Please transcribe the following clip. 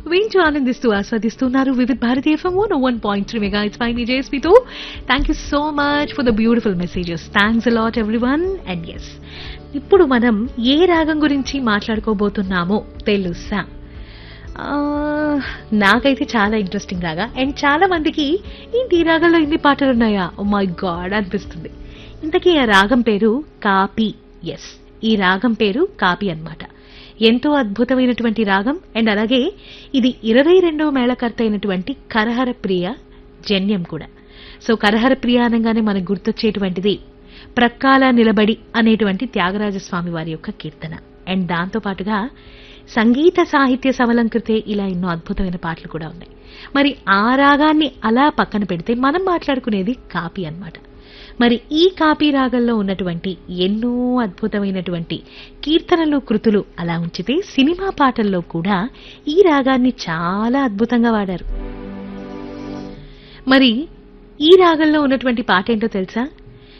వింటూ ఆనందిస్తూ ఆస్వాదిస్తున్నారు వివిధ భారతీయ F M one one point three mega it's five జేఎస్పీతో thank you so much for the beautiful messages thanks a lot everyone and yes ఇప్పుడు మనం ఏ రాగం గురించి మాట్లాడుకోబోతున్నామో తెలుసా ఆ, నాకైతే చాలా ఇంట్రెస్టింగ్ రాగా అండ్ చాలా మందికి ఏంటి ఈ రాగంలో ఇన్ని పాటలు ఉన్నాయా ఓ మై గాడ్ అనిపిస్తుంది ఇంతకీ ఆ రాగం పేరు కాపీ ఎస్ ఈ రాగం పేరు కాపీ అన్నమాట ఎంతో అద్భుతమైనటువంటి రాగం అండ్ అలాగే ఇది ఇరవై రెండవ మేళకర్త అయినటువంటి కరహర ప్రియ జన్యం కూడా సో కరహర ప్రియ అనగానే మనకు గుర్తొచ్చేటువంటిది ప్రక్కాల నిలబడి అనేటువంటి త్యాగరాజస్వామి వారి యొక్క కీర్తన అండ్ దాంతో పాటుగా సంగీత సాహిత్య సవలంకృతే ఇలా ఎన్నో అద్భుతమైన పాటలు కూడా ఉన్నాయి మరి ఆ రాగాన్ని అలా పక్కన పెడితే మనం మాట్లాడుకునేది కాపీ అన్నమాట మరి ఈ కాపీ రాగంలో ఉన్నటువంటి ఎన్నో అద్భుతమైనటువంటి కీర్తనలు కృతులు అలా ఉంచితే సినిమా పాటల్లో కూడా ఈ రాగాన్ని చాలా అద్భుతంగా వాడారు మరి ఈ రాగంలో ఉన్నటువంటి పాట ఏంటో తెలుసా